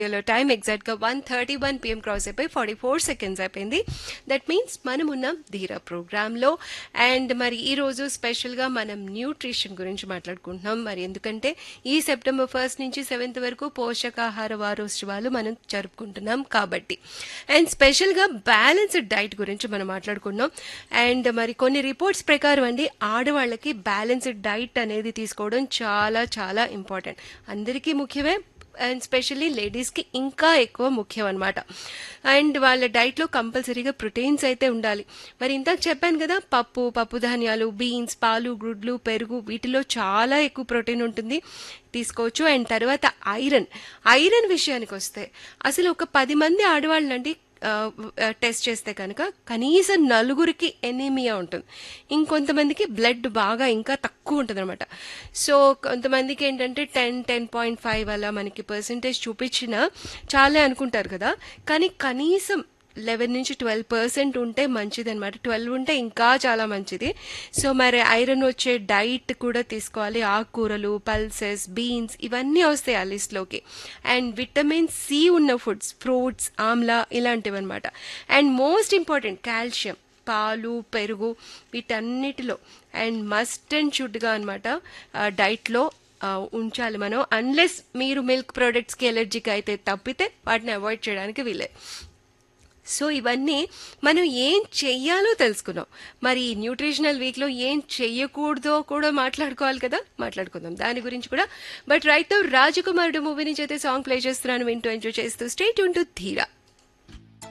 లో time exact గా one thirty one PM cross అయిపోయి ఫార్టీ ఫోర్ సెకండ్స్ అయిపోయింది దట్ మీన్స్ మనం ఉన్నాం ధీరా ప్రోగ్రామ్ లో అండ్ మరి ఈ రోజు స్పెషల్ గా మనం న్యూట్రిషన్ గురించి మాట్లాడుకుంటున్నాం మరి ఎందుకంటే ఈ సెప్టెంబర్ ఫస్ట్ నుంచి సెవెంత్ వరకు పోషకాహార వారోత్సవాలు మనం జరుపుకుంటున్నాం కాబట్టి అండ్ స్పెషల్ గా బ్యాలెన్స్డ్ డైట్ గురించి మనం మాట్లాడుకున్నాం అండ్ మరి కొన్ని రిపోర్ట్స్ ప్రకారం అండి ఆడవాళ్ళకి బ్యాలెన్స్డ్ డైట్ అనేది తీసుకోవడం చాలా చాలా ఇంపార్టెంట్ అందరికీ ముఖ్యమే అండ్ స్పెషల్లీ లేడీస్కి ఇంకా ఎక్కువ ముఖ్యం అనమాట అండ్ వాళ్ళ డైట్లో కంపల్సరీగా ప్రోటీన్స్ అయితే ఉండాలి మరి ఇందాక చెప్పాను కదా పప్పు పప్పు ధాన్యాలు బీన్స్ పాలు గుడ్లు పెరుగు వీటిలో చాలా ఎక్కువ ప్రోటీన్ ఉంటుంది తీసుకోవచ్చు అండ్ తర్వాత ఐరన్ ఐరన్ విషయానికి వస్తే అసలు ఒక పది మంది ఆడవాళ్ళండి టెస్ట్ చేస్తే కనుక కనీసం నలుగురికి ఎనీమియా ఉంటుంది ఇంకొంతమందికి బ్లడ్ బాగా ఇంకా తక్కువ ఉంటుంది అనమాట సో కొంతమందికి ఏంటంటే టెన్ టెన్ పాయింట్ ఫైవ్ అలా మనకి పర్సంటేజ్ చూపించిన చాలే అనుకుంటారు కదా కానీ కనీసం లెవెన్ నుంచి ట్వెల్వ్ పర్సెంట్ ఉంటే మంచిది అనమాట ట్వెల్వ్ ఉంటే ఇంకా చాలా మంచిది సో మరి ఐరన్ వచ్చే డైట్ కూడా తీసుకోవాలి ఆకుకూరలు పల్సెస్ బీన్స్ ఇవన్నీ వస్తాయి ఆ లిస్ట్లోకి అండ్ విటమిన్ సి ఉన్న ఫుడ్స్ ఫ్రూట్స్ ఆమ్లా ఇలాంటివి అనమాట అండ్ మోస్ట్ ఇంపార్టెంట్ కాల్షియం పాలు పెరుగు వీటన్నిటిలో అండ్ మస్ట్ అండ్ షుడ్గా అనమాట డైట్లో ఉంచాలి మనం అన్లెస్ మీరు మిల్క్ ప్రోడక్ట్స్కి ఎలర్జీకి అయితే తప్పితే వాటిని అవాయిడ్ చేయడానికి వీలే సో ఇవన్నీ మనం ఏం చెయ్యాలో తెలుసుకున్నాం మరి ఈ న్యూట్రిషనల్ వీక్లో ఏం చెయ్యకూడదో కూడా మాట్లాడుకోవాలి కదా మాట్లాడుకుందాం దాని గురించి కూడా బట్ రైట్ రాజకుమారుడు మూవీ నుంచి అయితే సాంగ్ ప్లే చేస్తున్నాను వింటూ ఎంజాయ్ చేస్తూ స్టేట్ ఉంటూ ధీరా